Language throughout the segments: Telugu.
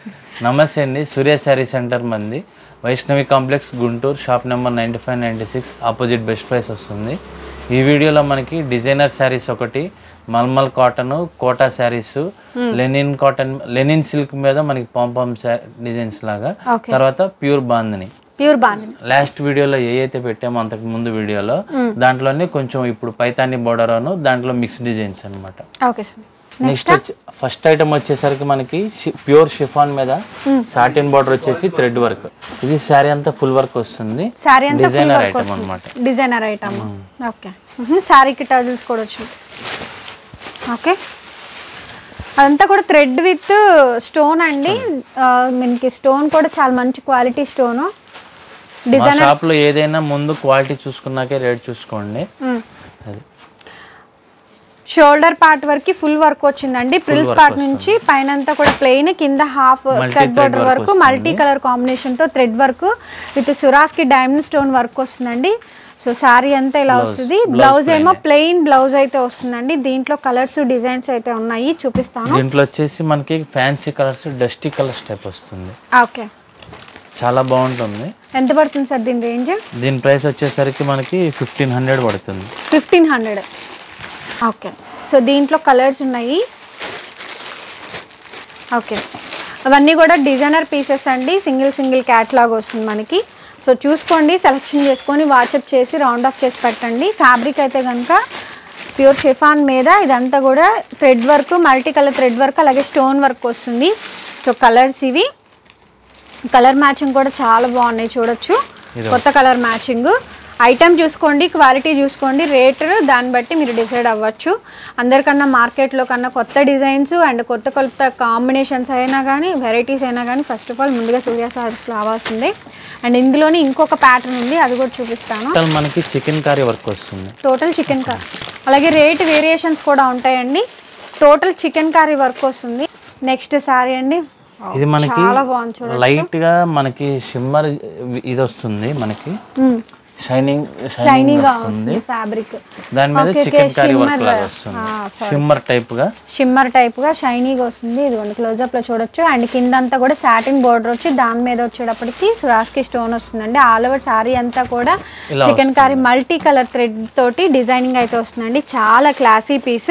నమస్తే అండి సూర్య శారీ సెంటర్ మంది Vaishnavi complex Guntur shop number ninety five ninety six opposite best price వస్తుంది ఈ వీడియోలో మనకి డిజైనర్ శారీస్ ఒకటి mulmul cotton Kota sarees linen cotton linen silk మీద మనకి పాంపామ్ డిజైన్స్ లాగా Okay. తర్వాత ప్యూర్ బాందని ప్యూర్ బాగుంది లాస్ట్ వీడియోలో ఏ అయితే పెట్టామో అంతకు ముందు వీడియోలో దాంట్లోనే కొంచెం ఇప్పుడు పైతాని బోర్డర్ అను దాంట్లో మిక్స్ డిజైన్స్ అన్నమాట ఓకే సార్ నెక్స్ట్ వచ్చి ఫస్ట్ ఐటమ్ వచ్చేసరికి మనకి ప్యూర్ షిఫాన్ మీద సాటిన్ బార్డర్ వచ్చేసి థ్రెడ్ వర్క్ ఇది శారీ అంతా ఫుల్ వర్క్ వస్తుంది శారీ అంతా ఫుల్ డిజైనర్ వర్క్ ఐటమ్ అన్నమాట వస్తుంది డిజైనర్ ఐటమ్ ఓకే శారీకి టజిల్స్ కూడా వచ్చింది ఓకే అదంతా కూడా థ్రెడ్ విత్ స్టోన్ అండి ఆ, మనకి స్టోన్ కూడా చాలా మంచి క్వాలిటీ స్టోన్ మా డిజైనర్ షాప్ లో ఏదైనా ముందు క్వాలిటీ చూసుకున్నాకే రేట్ చూసుకోండి అది షోల్డర్ పార్ట్ వరకు ఫుల్ వర్క్ వచ్చిందండి ప్రిల్స్ work పార్ట్ నుంచి పైన అంతా కూడా ప్లెయిన్ కింద half Multi skirt thread border work వరకు మల్టీ కలర్ కాంబినేషన్ తో థ్రెడ్ వర్క్ విత్ సురాస్ కి డైమండ్ స్టోన్ వర్క్ వస్తుందండి సో శారీ అంతా ఇలా వస్తుంది బ్లౌజ్ ఏమో ప్లెయిన్ బ్లౌజ్ అయితే వస్తుందండి దీంట్లో కలర్స్ డిజైన్స్ అయితే ఉన్నాయి చూపిస్తాను దీంట్లో వచ్చేసి మనకి fancy colours dusty colours type వస్తుంది ఓకే చాలా బాగుంటుంది ఎంత పడుతుంది సార్ దీని రేంజ్ దీని ప్రైస్ వచ్చేసరికి మనకి ఫిఫ్టీన్ హండ్రెడ్ పడుతుంది ఫిఫ్టీన్ హండ్రెడ్ ఓకే సో దీంట్లో కలర్స్ ఉన్నాయి ఓకే అవన్నీ కూడా డిజైనర్ పీసెస్ అండి సింగిల్ సింగిల్ క్యాట్లాగ్ వస్తుంది మనకి సో చూసుకోండి సెలెక్షన్ చేసుకొని వాట్సాప్ చేసి రౌండ్ ఆఫ్ చేసి పెట్టండి ఫ్యాబ్రిక్ అయితే కనుక ప్యూర్ షిఫాన్ మీద ఇదంతా కూడా thread work multi colour thread work అలాగే స్టోన్ వర్క్ వస్తుంది సో కలర్స్ ఇవి కలర్ మ్యాచింగ్ కూడా చాలా బాగున్నాయి చూడొచ్చు ఇది కొత్త కలర్ మ్యాచింగ్ ఐటమ్ చూసుకోండి క్వాలిటీ చూసుకోండి రేట్ దాన్ని బట్టి మీరు డిసైడ్ అవ్వచ్చు అందరికన్నా మార్కెట్లో కన్నా కొత్త డిజైన్స్ అండ్ కొత్త కొత్త కాంబినేషన్స్ అయినా కానీ వెరైటీస్ అయినా కానీ ఫస్ట్ ఆఫ్ ఆల్ ముందుగా సూర్య సారీస్లో రావాల్సిందే అండ్ ఇందులోని ఇంకొక ప్యాటర్న్ ఉంది అది కూడా చూపిస్తాను టోటల్ మనకి చికెన్ కర్రీ వర్క్ వస్తుంది టోటల్ చికెన్ కర్రీ అలాగే రేట్ వేరియేషన్స్ కూడా ఉంటాయండి టోటల్ చికెన్ కర్రీ వర్క్ వస్తుంది నెక్స్ట్ సారీ అండి ఇది మనకి చాలా బాగుంది చూడండి లైట్ గా మనకి షిమ్మర్ ఇది వస్తుంది మనకి షైనింగ్ షైనీగా షైనింగ్ వస్తుంది వస్తుంది ఫ్యాబ్రిక్ దాని మీద Okay, chikan okay, kari work shimmer. లాగా వస్తుంది ఆ, sorry. షిమ్మర్ టైప్ గా షిమ్మర్ టైప్ గా షైనీగా వస్తుంది ఇదిగోండి క్లోజ్అప్ లో చూడొచ్చు అండ్ కిందంతా కూడా సాటిన్ బోర్డర్ వచ్చి దాని మీద వచ్చేటప్పటికి సురాస్కి స్టోన్ వస్తుందండి ఆల్ ఓవర్ సారీ అంతా కూడా ఇలా chikankari multi colour thread తోటి డిజైనింగ్ అయితే వస్తుందండి చాలా క్లాసీ పీస్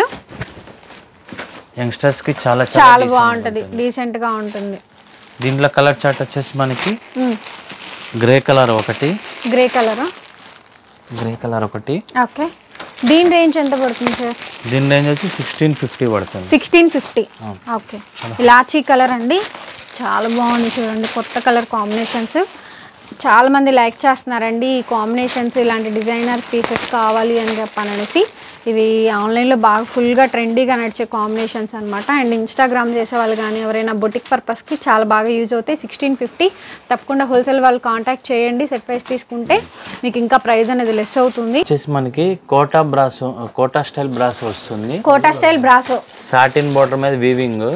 యంగ్స్టర్స్ కి చాలా చాలా చాలా decent బాగుంటది ఉంటుంది. డీసెంట్ గా ఉంటుంది దీంట్లో కలర్ చార్ట్ వచ్చేసి మనకి గ్రే కలర్ ఒకటి గ్రే కలర్ గ్రే కలర్ ఒకటి ఓకే దీని రేంజ్ ఎంత పడుతుంది సార్ దీని రేంజ్ వచ్చి సిక్స్టీన్ ఫిఫ్టీ పడుతుంది sixteen fifty okay elaichi colour అండి చాలా బాగుంది చూడండి కొత్త కలర్ కాంబినేషన్స్ చాలా మంది లైక్ చేస్తున్నారండి ఈ కాంబినేషన్స్ ఇలాంటి డిజైనర్ పీసెస్ కావాలి అని చెప్పాననేసి ఇవి ఆన్లైన్లో బాగా ఫుల్గా ట్రెండీగా నడిచే కాంబినేషన్స్ అనమాట అండ్ ఇన్స్టాగ్రామ్ చేసే వాళ్ళు కానీ ఎవరైనా బొటిక్ పర్పస్కి చాలా బాగా యూజ్ అవుతాయి సిక్స్టీన్ ఫిఫ్టీ తప్పకుండా హోల్సేల్ వాళ్ళు కాంటాక్ట్ చేయండి సెట్ ప్రైస్ తీసుకుంటే మీకు ఇంకా ప్రైస్ అనేది లెస్ అవుతుంది వచ్చేసి మనకి Kota brass Kota style brass వస్తుంది కోటా స్టైల్ బ్రాసో సాటిన్ బోర్డర్ మీద వీవింగ్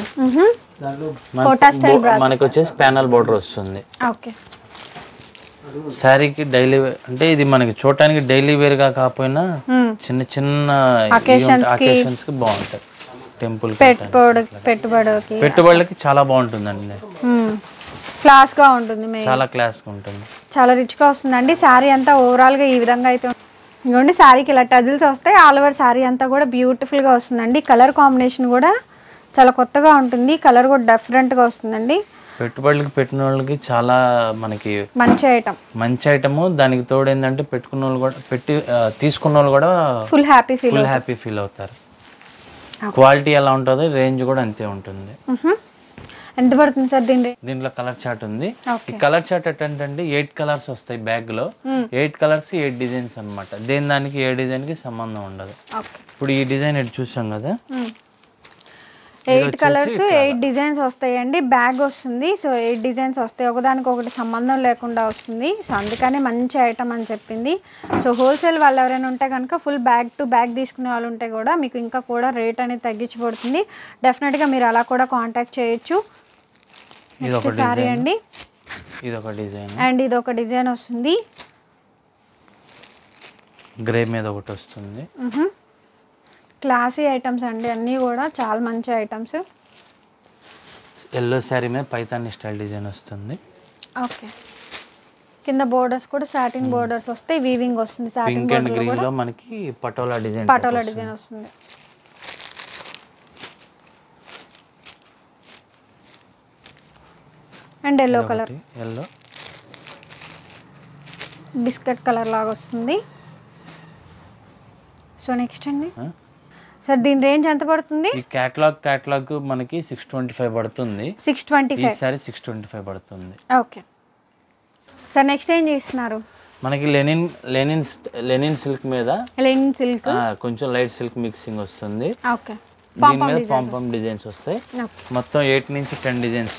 కోటా స్టైల్ బ్రాసో మనకి వచ్చేసి ప్యానల్ బోర్డర్ వస్తుంది ఓకే శారీకి డైలీ అంటే ఇది మనకి చూడటానికి డైలీ వేర్ గా కాకపోయినా చిన్న చిన్న Occasions కి. అకేషన్స్ కి బాగుంటాయి టెంపుల్ పెట్టుబడి పెట్టుబడికి పెట్టుబడులకి చాలా బాగుంటుందండి క్లాస్ గా ఉంటుంది మెయిన్ చాలా క్లాస్ ఉంటుంది చాలా రిచ్ గా వస్తుందండి శారీ అంతా ఓవరాల్ గా ఈ విధంగా అయితే ఉంటుంది. ఇదిగోండి శారీకి ఇలా టజిల్స్ వస్తాయి ఆల్ ఓవర్ శారీ అంతా కూడా బ్యూటిఫుల్ గా వస్తుందండి కలర్ కాంబినేషన్ కూడా చాలా కొత్తగా ఉంటుంది కలర్ కూడా డిఫరెంట్ గా వస్తుందండి పెట్టుబడులకి పెట్టిన వాళ్ళకి చాలా మనకి మంచి ఐటమ్ మంచి ఐటమ్ దానికి తోడు ఏంటంటే పెట్టుకున్న వాళ్ళు కూడా పెట్టి ఆ, తీసుకున్న వాళ్ళు కూడా full happy feel full happy feel అవుతారు క్వాలిటీ ఎలా ఉంటుందో రేంజ్ కూడా అంతే ఉంటుంది ఎంత పడుతుంది సార్ దీని రేట్? దీంట్లో కలర్ చార్ట్ ఉంది Okay. ఈ కలర్ చార్ట్ ఏంటంటే ఎయిట్ కలర్స్ వస్తాయి బ్యాగ్ లో ఎయిట్ కలర్స్ ఎయిట్ డిజైన్స్ అన్నమాట దేని దానికి ఏ డిజైన్ కి సంబంధం ఉండదు ఓకే ఇప్పుడు ఈ డిజైన్ ఇటు చూసాం కదా ఎయిట్ కలర్స్ ఎయిట్ డిజైన్స్ వస్తాయండి బ్యాగ్ వస్తుంది సో ఎయిట్ డిజైన్స్ వస్తాయి ఒకదానికి ఒకటి సంబంధం లేకుండా వస్తుంది సో అందుకనే మంచి ఐటమ్ అని చెప్పింది సో హోల్సేల్ వాళ్ళు ఎవరైనా ఉంటే కనుక ఫుల్ బ్యాగ్ టు బ్యాగ్ తీసుకునే వాళ్ళు ఉంటే కూడా మీకు ఇంకా కూడా రేట్ అనేది తగ్గించబడుతుంది డెఫినెట్గా మీరు అలా కూడా కాంటాక్ట్ చేయొచ్చు ఇది ఒక సారీ డిజైన్ అండి ఇది ఒక డిజైన్ అండ్ ఇది ఒక డిజైన్ వస్తుంది గ్రే మీద ఒకటి వస్తుంది క్లాసీ ఐటమ్స్ అండి అన్నీ కూడా చాలా మంచి ఐటమ్స్ ఎల్లో శారీ మీద పైతాని స్టైల్ డిజైన్ వస్తుంది ఓకే కింద బోర్డర్స్ కూడా సాటిన్ బోర్డర్స్ వస్తాయి వీవింగ్ వస్తుంది satin pink and border green లో మనకి పటోలా డిజైన్ పటోలా డిజైన్ వస్తుంది and yellow colour yellow biscuit colour లాగా వస్తుంది సో నెక్స్ట్ అండి సార్ దీని రేంజ్ ఎంత పడుతుంది ఈ క్యాటలాగ్ క్యాటలాగ్ మనకి సిక్స్ ట్వంటీ ఫైవ్ పడుతుంది సిక్స్ ట్వంటీ ఈ five saree six twenty five పడుతుంది ఓకే సార్ నెక్స్ట్ ఏం చేస్తున్నారు మనకి లెనిన్ లెనిన్ స్ట్- లెనిన్ సిల్క్ మీద లెనిన్ సిల్క్ ఆ, కొంచెం లైట్ సిల్క్ మిక్సింగ్ వస్తుంది ఓకే దీని మీద పాంపమ్ డిజైన్స్ వస్తాయి ఓకే మొత్తం ఎయిట్ నుంచి టెన్ డిజైన్స్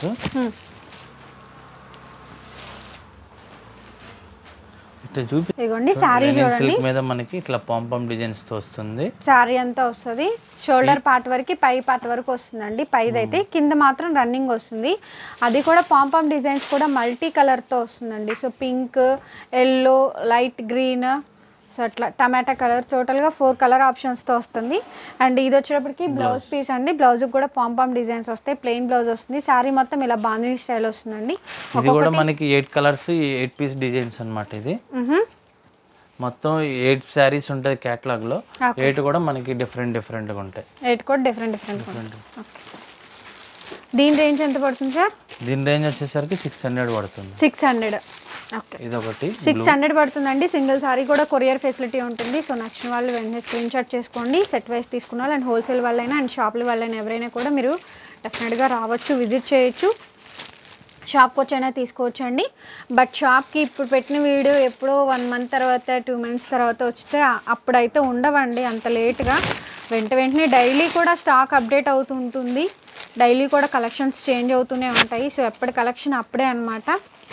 ఇట్లా చూపి ఇదిగోండి శారీ లెనిన్ చూడండి సిల్క్ మీద మనకి ఇట్లా పాంపమ్ డిజైన్స్ తో వస్తుంది శారీ అంతా వస్తుంది షోల్డర్ పార్ట్ వరకు పై పార్ట్ వరకు వస్తుందండి పైది అయితే కింద మాత్రం రన్నింగ్ వస్తుంది అది కూడా పాంపామ్ డిజైన్స్ కూడా మల్టీ కలర్తో వస్తుందండి so pink yellow light green so అట్లా టమాటా కలర్ టోటల్గా ఫోర్ కలర్ ఆప్షన్స్తో వస్తుంది అండ్ ఇది వచ్చేటప్పటికి బ్లౌజ్ పీస్ అండి బ్లౌజ్కి కూడా పాంపామ్ డిజైన్స్ వస్తాయి ప్లెయిన్ బ్లౌజ్ వస్తుంది శారీ మొత్తం ఇలా బాందిని స్టైల్ వస్తుందండి ఇది కూడా మనకి eight colours eight piece designs అన్నమాట ఇది మ్హూ. మొత్తం ఎయిట్ శారీస్ ఉంటుంది క్యాటలాగ్ లో ఎయిట్ కూడా మనకి డిఫరెంట్ డిఫరెంట్ గా ఉంటాయి ఎయిట్ కూడా డిఫరెంట్ డిఫరెంట్ ఓకే దీని రేంజ్ ఎంత పడుతుంది సార్ దీని రేంజ్ వచ్చేసరికి సిక్స్ హండ్రెడ్ పడుతుంది సిక్స్ హండ్రెడ్ ఓకే ఇది ఒకటి సిక్స్ హండ్రెడ్ పడుతుందండి సింగిల్ సారీ కూడా కొరియర్ ఫెసిలిటీ ఉంటుంది సో నచ్చిన వాళ్ళు వెంటనే స్క్రీన్ షాట్ చేసుకోండి సెట్ వైస్ తీసుకున్న వాళ్ళు అండ్ హోల్సేల్ వాళ్ళైనా అండ్ షాప్ల వాళ్ళైనా ఎవరైనా కూడా మీరు డెఫినెట్గా రావచ్చు విజిట్ చేయొచ్చు షాప్కి వచ్చైనా తీసుకోవచ్చు అండి బట్ షాప్కి ఇప్పుడు పెట్టిన వీడియో ఎప్పుడో వన్ మంత్ తర్వాత టూ మంత్స్ తర్వాత వస్తే ఆ- అప్పుడైతే ఉండవండి అంత లేట్గా వెంట వెంటనే డైలీ కూడా స్టాక్ అప్డేట్ అవుతూ ఉంటుంది డైలీ కూడా కలెక్షన్స్ చేంజ్ అవుతూనే ఉంటాయి సో ఎప్పటి కలెక్షన్ అప్పుడే అనమాట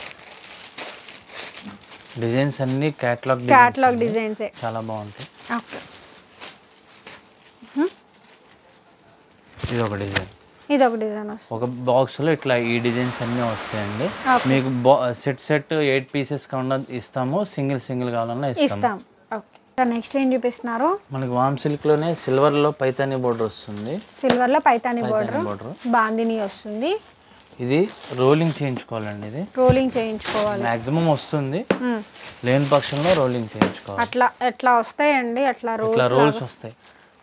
డిజైన్స్ అన్ని క్యాటలాగ్ క్యాటలాగ్ డిజైన్సే చాలా బాగుంటాయి ఓకే ఇది ఒక డిజైన్ ఇది ఒక డిజైన్ వస్తుంది ఒక బాక్స్ లో ఇట్లా ఈ డిజైన్స్ అన్నీ వస్తాయండి Okay. మీకు సెట్ సెట్ ఎయిట్ పీసెస్ కాకుండా ఇస్తాము సింగిల్ సింగిల్ కావాలన్నా ఇస్తాము ఇస్తాం ఓకే నెక్స్ట్ ఏం చూపిస్తున్నారు మనకి వామ్ సిల్క్ లోనే సిల్వర్ లో పైతాని బోర్డర్ వస్తుంది సిల్వర్ లో పైతాని బోర్డర్ బోర్డర్ బాందిని వస్తుంది ఇది రోలింగ్ చేయించుకోవాలండి ఇది రోలింగ్ చేయించుకోవాలి మాక్సిమం వస్తుంది మ్మ్. లేని పక్షంలో రోలింగ్ చేయించుకోవాలి అట్లా ఎట్లా వస్తాయండి అట్లా ఇట్లా రోల్స్ రోల్స్ వస్తాయి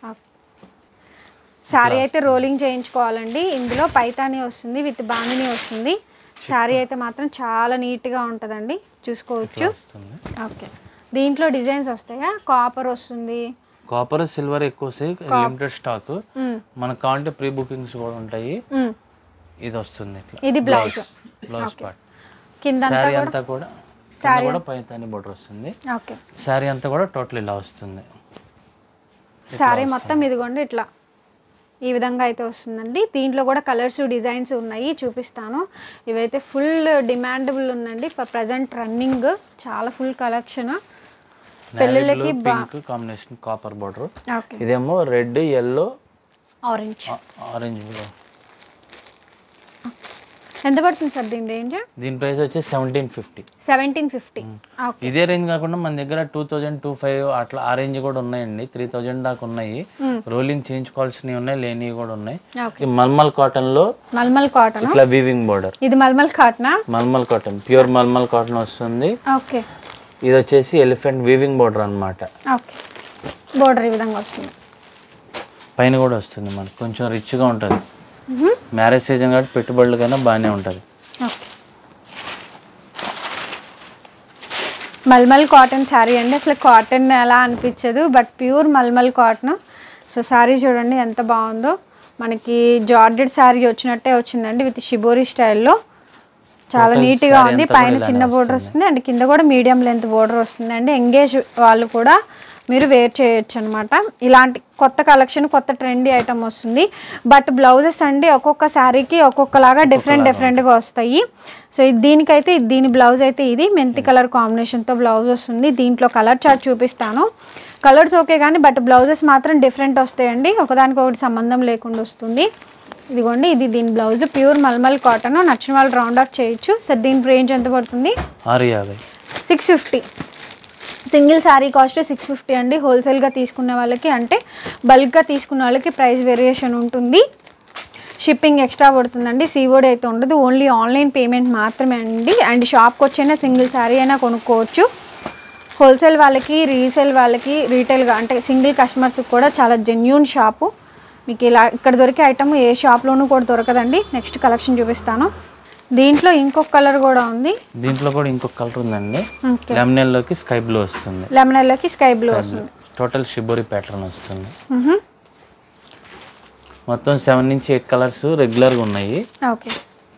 శారీ అయితే రోలింగ్ చేయించుకోవాలండి ఇందులో పైతాని వస్తుంది విత్ బాందిని వస్తుంది శారీ అయితే మాత్రం చాలా నీట్గా ఉంటుందండి చూసుకోవచ్చు వస్తుంది ఓకే దీంట్లో డిజైన్స్ వస్తాయా కాపర్ వస్తుంది కాపర్ సిల్వర్ ఎక్కువ లిమిటెడ్ స్టాక్ మ్మ్. మనకు కావాలంటే ప్రీ బుకింగ్స్ కూడా ఉంటాయి మ్మ్. ఇది వస్తుంది ఇట్లా ఇది బ్లౌజ్ బ్లౌజ్ పార్ట్ కింద శారీ అంతా కూడా కింద కూడా పైతాని బోర్డర్ వస్తుంది ఓకే శారీ అంతా కూడా టోటల్ ఇలా వస్తుంది శారీ మొత్తం ఇదిగోండి ఇట్లా ఈ విధంగా అయితే వస్తుందండి దీంట్లో కూడా కలర్స్ డిజైన్స్ ఉన్నాయి చూపిస్తాను ఇవైతే ఫుల్ డిమాండబుల్ ఉందండి ప్రజెంట్ రన్నింగ్ చాలా ఫుల్ కలెక్షన్ పెళ్ళిళ్ళకి బా pink combination copper border okay ఇదేమో రెడ్ ఎల్లో ఆరెంజ్ ఆరెంజ్ ఎంత పడుతుంది సార్ దీని రేంజ్ దీని ప్రైస్ వచ్చి seventeen fifty seventeen fifty okay ఇదే రేంజ్ కాకుండా మన దగ్గర టూ థౌజండ్ టూ ఫైవ్ అట్లా ఆ రేంజ్ కూడా ఉన్నాయండి త్రీ థౌజండ్ దాకా ఉన్నాయి రోలింగ్ చేయించుకోవాల్సినవి ఉన్నాయి లేనివి కూడా ఉన్నాయి ఓకే ఈ మల్మల్ కాటన్ లో మల్మల్ కాటన్ ఇట్లా వీవింగ్ బోర్డర్ ఇది మల్మల్ కాటనా mulmul cotton pure mulmul cotton వస్తుంది ఓకే ఇది వచ్చేసి ఎలిఫెంట్ వీవింగ్ బోర్డర్ అన్నమాట ఓకే బోర్డర్ ఈ విధంగా వస్తుంది పైన కూడా వస్తుంది మనకి కొంచెం రిచ్గా ఉంటుంది మ్యారేజ్ సీజన్ కాబట్టి పెట్టుబడులకైనా బాగానే ఉంటుంది ఓకే మల్మల్ కాటన్ శారీ అండి అసలు కాటన్ ఎలా అనిపించదు but pure mulmul cotton so saree చూడండి ఎంత బాగుందో మనకి జార్జెట్ శారీ వచ్చినట్టే వచ్చిందండి విత్ షిబోరి స్టైల్లో చాలా Total నీట్గా saree ఉంది అంతా పైన కూడా చిన్న ఇలానే బోర్డర్ వస్తుంది అండ్ కింద కూడా మీడియం లెంత్ బోర్డర్ వస్తుంది అండి ఎంగేజ్ వాళ్ళు కూడా మీరు వేర్ చేయొచ్చు అనమాట ఇలాంటి కొత్త కలెక్షన్ కొత్త ట్రెండీ ఐటమ్ వస్తుంది బట్ బ్లౌజెస్ అండి ఒక్కొక్క శారీకి ఒక్కొక్కలాగా డిఫరెంట్ డిఫరెంట్గా వస్తాయి సో ఇది దీనికైతే ఇది దీని బ్లౌజ్ అయితే ఇది మెంతి కలర్ కాంబినేషన్తో బ్లౌజ్ వస్తుంది దీంట్లో కలర్ చార్ట్ చూపిస్తాను కలర్స్ ఓకే కానీ బట్ బ్లౌజెస్ మాత్రం డిఫరెంట్ వస్తాయండి ఒకదానికి ఒకటి సంబంధం లేకుండా వస్తుంది ఇదిగోండి ఇది దీని బ్లౌజ్ ప్యూర్ మల్మల్ కాటన్ నచ్చిన వాళ్ళు రౌండ్ ఆఫ్ చేయొచ్చు సార్ దీని రేంజ్ ఎంత పడుతుంది ఆరు యాభై six fifty single saree cost six fifty అండి హోల్సేల్గా తీసుకునే వాళ్ళకి అంటే బల్క్గా తీసుకునే వాళ్ళకి ప్రైస్ వేరియేషన్ ఉంటుంది షిప్పింగ్ ఎక్స్ట్రా పడుతుందండి సీఓడి అయితే ఉండదు ఓన్లీ ఆన్లైన్ పేమెంట్ మాత్రమే అండి అండ్ షాప్కి వచ్చైనా సింగిల్ శారీ అయినా కొనుక్కోవచ్చు హోల్సేల్ వాళ్ళకి రీసేల్ వాళ్ళకి రీటైల్గా అంటే సింగిల్ కస్టమర్స్ కూడా చాలా జెన్యున్ షాపు మీకు ఇలా ఇక్కడ దొరికే ఐటమ్ ఏ షాప్లోనూ కూడా దొరకదండి నెక్స్ట్ కలెక్షన్ చూపిస్తాను దీంట్లో ఇంకొక కలర్ కూడా ఉంది దీంట్లో కూడా ఇంకొక కలర్ ఉందండి ఓకే లెమనెల్లోకి స్కై బ్లూ వస్తుంది లెమనెల్లోకి స్కై బ్లూ వస్తుంది టోటల్ షిబోరి ప్యాటర్న్ వస్తుంది మ్హూ. మొత్తం సెవెన్ నుంచి ఎయిట్ కలర్స్ రెగ్యులర్గా ఉన్నాయి ఓకే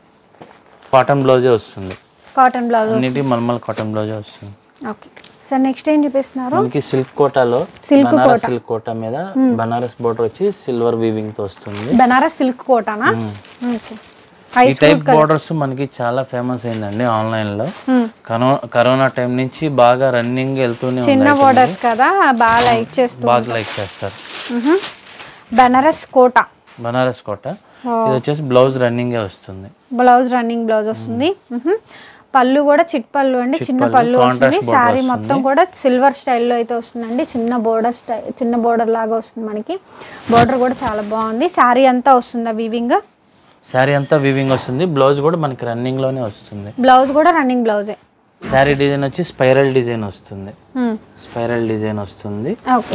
కాటన్ బ్లౌజే వస్తుంది కాటన్ బ్లౌజ్ అన్నిటి మల్మల్ కాటన్ బ్లౌజే వస్తుంది ఓకే సార్ నెక్స్ట్ ఏం చూపిస్తున్నారు మనకి సిల్క్ కోటాలో Silk బనారస్ సిల్క్ కోటా మీద బనారస్ బోర్డర్ వచ్చి సిల్వర్ వీవింగ్ తో వస్తుంది బనారస్ సిల్క్ కోటానా ఓకే ఈ టైప్ బోర్డర్స్ మనకి చాలా ఫేమస్ అయిందండి ఆన్లైన్ లో కరోనా కరోనా టైం నుంచి బాగా రన్నింగ్ వెళ్తూనే ఉంది చిన్న బోర్డర్స్ కదా బాగా లైక్ చేస్తూ బాగా లైక్ చేస్తారు మ్హూ. బనారస్ కోటా బనారస్ కోట ఇది వచ్చేసి బ్లౌజ్ రన్నింగ్ వస్తుంది బ్లౌజ్ రన్నింగ్ బ్లౌజ్ వస్తుంది మ్హూ. పళ్ళు కూడా చిట్ పళ్ళు అండి చిన్న పళ్ళు, పళ్ళు contrast వస్తుంది border శారీ వస్తుంది. మొత్తం కూడా సిల్వర్ స్టైల్లో అయితే వస్తుందండి చిన్న బోర్డర్ స్టైల్ చిన్న బోర్డర్ లాగా వస్తుంది మనకి బోర్డర్ కూడా చాలా బాగుంది శారీ అంతా వస్తుందా వీవింగ్ శారీ అంతా వీవింగ్ వస్తుంది బ్లౌజ్ కూడా మనకి రన్నింగ్ లోనే వస్తుంది బ్లౌజ్ కూడా రన్నింగ్ బ్లౌజే శారీ డిజైన్ వచ్చి స్పైరల్ డిజైన్ వస్తుంది స్పైరల్ డిజైన్ వస్తుంది ఓకే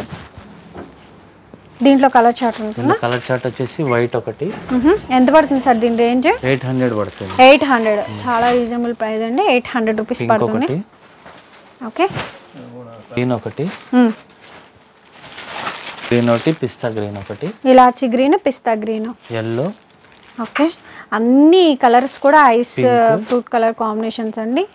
దీంట్లో కలర్ చార్ట్ ఉంటుంది దీంట్లో కలర్ చార్ట్ వచ్చేసి వైట్ ఒకటి మ్హూ. ఎంత పడుతుంది సార్ దీని రేంజ్ ఎయిట్ హండ్రెడ్ పడుతుంది ఎయిట్ హండ్రెడ్ చాలా రీజనబుల్ ప్రైస్ అండి ఎయిట్ హండ్రెడ్ రూపీస్ పింక్ పడుతుంది ఒకటి ఓకే గ్రీన్ ఒకటి మ్మ్. గ్రీన్ ఒకటి పిస్తా గ్రీన్ ఒకటి ఇలాచి గ్రీన్ పిస్తా గ్రీన్ ఎల్లో ఓకే అన్ని కలర్స్ కూడా ఐస్ ఫ్రూట్ కలర్ కాంబినేషన్స్ అండి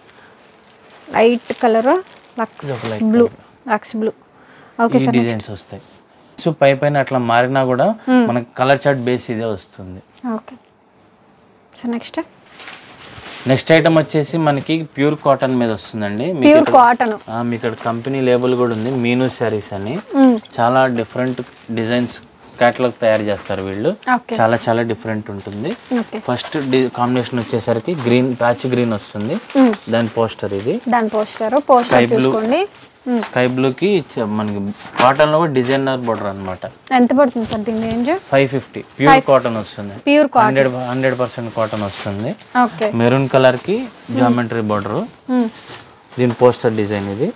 light colour lux blue lux blue okay ఈ సార్ డిజైన్స్ వస్తాయి సో పై పైన అట్లా మారినా కూడా మనకి కలర్ చార్ట్ బేస్ ఇదే వస్తుంది okay so next next item వచ్చేసి మనకి ప్యూర్ కాటన్ మీద వస్తుందండి మీకు ప్యూర్ ఇక్కడ- కాటన్ ఆ, మీకు ఇక్కడ కంపెనీ లేబుల్ కూడా ఉంది మీను శారీస్ అని చాలా డిఫరెంట్ డిజైన్స్ క్యాటలాగ్ తయారు చేస్తారు వీళ్ళు ఓకే చాలా చాలా డిఫరెంట్ ఉంటుంది ఓకే ఫస్ట్ కాంబినేషన్ వచ్చేసరికి గ్రీన్ ప్యాచ్ గ్రీన్ వస్తుంది దాని పోస్టర్ ఇది దాని పోస్టర్ పోస్టర్ Sky blue. చూసుకోండి మ్మ్. స్కై బ్లూకి మనకి కాటన్ లో కూడా డిజైనర్ బోర్డర్ అన్నమాట ఎంత పడుతుంది సార్ దీని range five fifty pure cotton వస్తుంది pure cotton hundred hundred percent cotton వస్తుంది ఓకే మెరూన్ కలర్ కి జామెట్రీ బోర్డర్ దీని పోస్టర్ డిజైన్ ఇది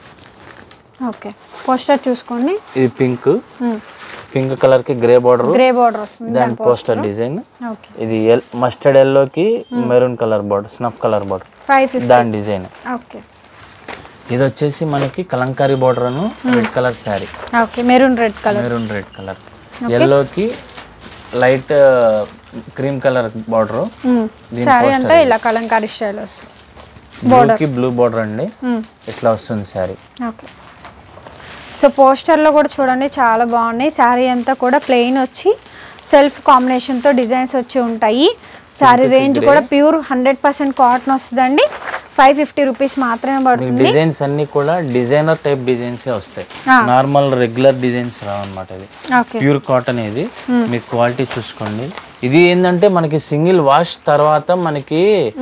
ఓకే పోస్టర్ చూసుకోండి ఇది పింక్ పింక్ కలర్ కి గ్రే బోర్డర్ గ్రే బార్డర్ వస్తుంది దాని పోస్టర్ డిజైన్ ఓకే ఇది మస్టర్డ్ ఎల్లోకి maroon colour border snuff colour border five fifty దాని డిజైన్ ఓకే ఇది వచ్చేసి మనకి కలంకారీ బోర్డర్ అను red colour sari okay maroon red colour maroon red colour ఎల్లోకి light cream colour border sari అంతా ఇలా కలంకారీ స్టైల్ వస్తుంది బ్లూకి బ్లూ బార్డర్ అండి ఇట్లా వస్తుంది శారీ ఓకే సో పోస్టర్లో కూడా చూడండి చాలా బాగున్నాయి శారీ అంతా కూడా ప్లెయిన్ వచ్చి సెల్ఫ్ కాంబినేషన్తో డిజైన్స్ వచ్చి ఉంటాయి శారీ రేంజ్ కూడా ప్యూర్ హండ్రెడ్ పర్సెంట్ కాటన్ వస్తుందండి ఫైవ్ ఫిఫ్టీ రూపీస్ మాత్రమే పడుతుంది డిజైన్స్ అన్ని కూడా డిజైనర్ టైప్ డిజైన్స్ వస్తాయి ఆ. నార్మల్ రెగ్యులర్ డిజైన్స్ రావన్నమాట ఇది ఓకే ప్యూర్ కాటన్ ఇది మీకు క్వాలిటీ చూసుకోండి ఇది ఏంటంటే మనకి సింగిల్ వాష్ తర్వాత మనకి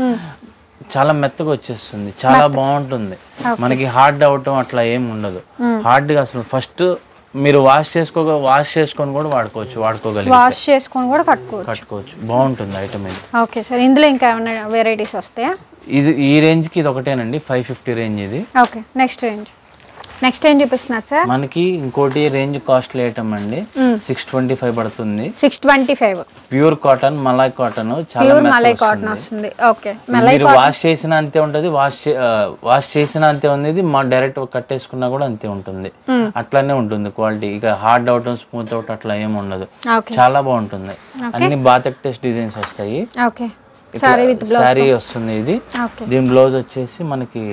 చాలా మెత్తగా వచ్చేస్తుంది చాలా బాగుంటుంది మనకి హార్డ్ అవటం అట్లా ఏం ఉండదు హార్డ్గా అసలు ఫస్ట్ మీరు వాష్ చేసుకో వాష్ చేసుకొని కూడా వాడుకోవచ్చు వాడుకోగలిగి వాష్ చేసుకొని కూడా కట్టుకోవచ్చు కట్టుకోవచ్చు బాగుంటుంది ఐటమ్ ఇది ఓకే సార్ ఇందులో ఇంకా ఏమైనా వెరైటీస్ వస్తాయా ఇది ఈ రేంజ్కి ఇది ఒకటేనండి ఫైవ్ ఫిఫ్టీ రేంజ్ ఇది ఓకే నెక్స్ట్ రేంజ్ నెక్స్ట్ ఏం చూపిస్తున్నారు సార్ మనకి ఇంకోటి రేంజ్ కాస్ట్లీ ఐటమ్ అండి సిక్స్ ట్వంటీ ఫైవ్ పడుతుంది six twenty five pure cotton malai cotton చాలా ప్యూర్ మెత్తగా మలై వస్తుంది. కాటన్ వస్తుంది ఓకే మలై మీరు వాష్ చేసిన అంతే ఉంటది వాష్ చే- ఆ, వాష్ చేసిన అంతే ఉంది మా డైరెక్ట్ కట్టేసుకున్నా కూడా అంతే ఉంటుంది అట్లానే ఉంటుంది క్వాలిటీ ఇక హార్డ్ అవటం స్మూత్ అవుట్ అట్లా ఏమి ఉండదు ఓకే చాలా బాగుంటుంది అన్ని బాతక్ టెస్ట్ డిజైన్స్ వస్తాయి ఓకే సారీ విత్ శారీ వస్తుంది ఇది ఓకే దీని బ్లౌజ్ వచ్చేసి మనకి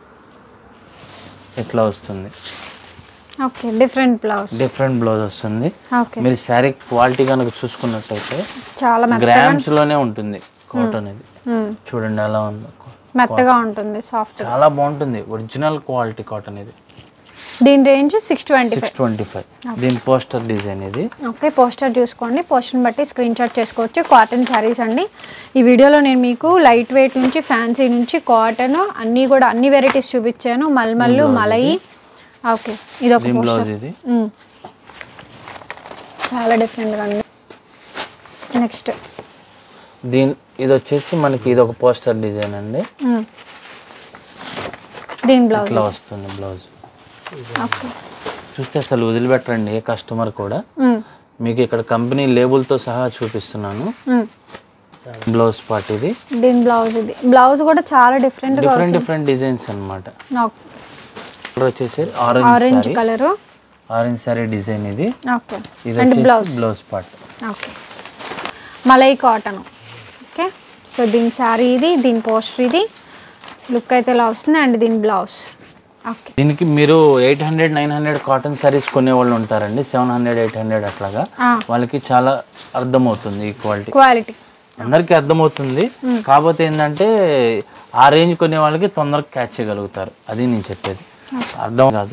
ఇట్లా వస్తుంది okay different blouse different blouse వస్తుంది ఓకే మీరు శారీ క్వాలిటీ కనుక చూసుకున్నట్టయితే చాలా మెత్త గ్రామ్స్ లోనే ఉంటుంది కాటన్ ఇది మ్మ్. చూడండి ఎలా ఉందో మెత్తగా ఉంటుంది సాఫ్ట్ చాలా బాగుంటుంది ఒరిజినల్ క్వాలిటీ కాటన్ ఇది దీని range six twenty six twenty five దీని పోస్టర్ డిజైన్ ఇది ఓకే పోస్టర్ చూసుకోండి పోస్టర్ని బట్టి స్క్రీన్ షాట్ చేసుకోవచ్చు కాటన్ శారీస్ అండి ఈ వీడియోలో నేను మీకు లైట్ వెయిట్ నుంచి ఫ్యాన్సీ నుంచి కాటన్ అన్నీ కూడా అన్ని వెరైటీస్ చూపించాను మల్మల్లు మలయి ఓకే ఇది ఒక దీని పోస్టర్ బ్లౌజ్ ఇది చాలా డిఫరెంట్గా అండి నెక్స్ట్ దీని ఇది వచ్చేసి మనకి ఇది ఒక పోస్టర్ డిజైన్ అండి మ్మ్. దీని బ్లౌజ్ ఇట్లా వస్తుంది బ్లౌజ్ ఓకే చూస్తే అసలు వదిలిపెట్టరండి ఏ కస్టమర్ కూడా మ్మ్. మీకు ఇక్కడ కంపెనీ లేబుల్తో సహా చూపిస్తున్నాను మ్మ్. బ్లౌజ్ పార్ట్ ఇది దీని బ్లౌజ్ ఇది బ్లౌజ్ కూడా చాలా డిఫరెంట్గా డిఫరెంట్ డిఫరెంట్ డిజైన్స్ అన్నమాట కలర్ వచ్చేసి orange orange sari colour orange sari design ఇది ఓకే ఇది అండ్ బ్లౌజ్ వచ్చేసి blouse part okay malai cotton okay so దీని శారీ ఇది దీని పోస్టర్ ఇది లుక్ అయితే ఇలా వస్తుంది అండ్ దీని బ్లౌజ్ ఓకే దీనికి మీరు eight hundred nine hundred cotton saris కొనే వాళ్ళు ఉంటారండి సెవెన్ హండ్రెడ్ ఎయిట్ హండ్రెడ్ అట్లాగా ఆ. వాళ్ళకి చాలా అర్థమవుతుంది ఈ క్వాలిటీ క్వాలిటీ అందరికీ అర్థమవుతుంది కాకపోతే ఏంటంటే ఆ రేంజ్ కొనే వాళ్ళకి తొందరగా క్యాచ్ చేయగలుగుతారు అది నేను చెప్పేది అర్థం కాదు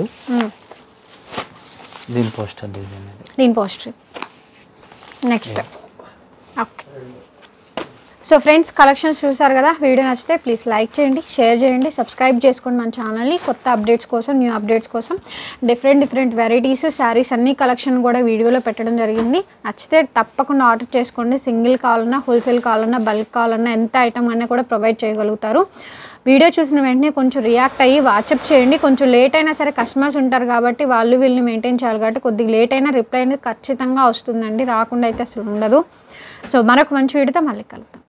దీని పోస్టర్ డిజైన్ ఇది దీని poster next okay so friends collections చూసారు కదా వీడియో నచ్చితే ప్లీజ్ లైక్ చేయండి షేర్ చేయండి సబ్స్క్రైబ్ చేసుకోండి మన ఛానల్ని కొత్త అప్డేట్స్ కోసం న్యూ అప్డేట్స్ కోసం డిఫరెంట్ డిఫరెంట్ వెరైటీస్ శారీస్ అన్ని కలెక్షన్ కూడా వీడియోలో పెట్టడం జరిగింది నచ్చితే తప్పకుండా ఆర్డర్ చేసుకోండి సింగిల్ కావాలన్నా హోల్సేల్ కావాలన్నా బల్క్ కావాలన్నా ఎంత ఐటమ్ అన్నా కూడా ప్రొవైడ్ చేయగలుగుతారు వీడియో చూసిన వెంటనే కొంచెం రియాక్ట్ అయ్యి వాట్సప్ చేయండి కొంచెం లేట్ అయినా సరే కస్టమర్స్ ఉంటారు కాబట్టి వాళ్ళు వీళ్ళని మెయింటైన్ చేయాలి కాబట్టి కొద్దిగా లేట్ అయినా రిప్లై అనేది ఖచ్చితంగా వస్తుందండి రాకుండా అయితే అసలు ఉండదు సో మరొక మంచి వీడియోతో మళ్ళీ కలుద్దాం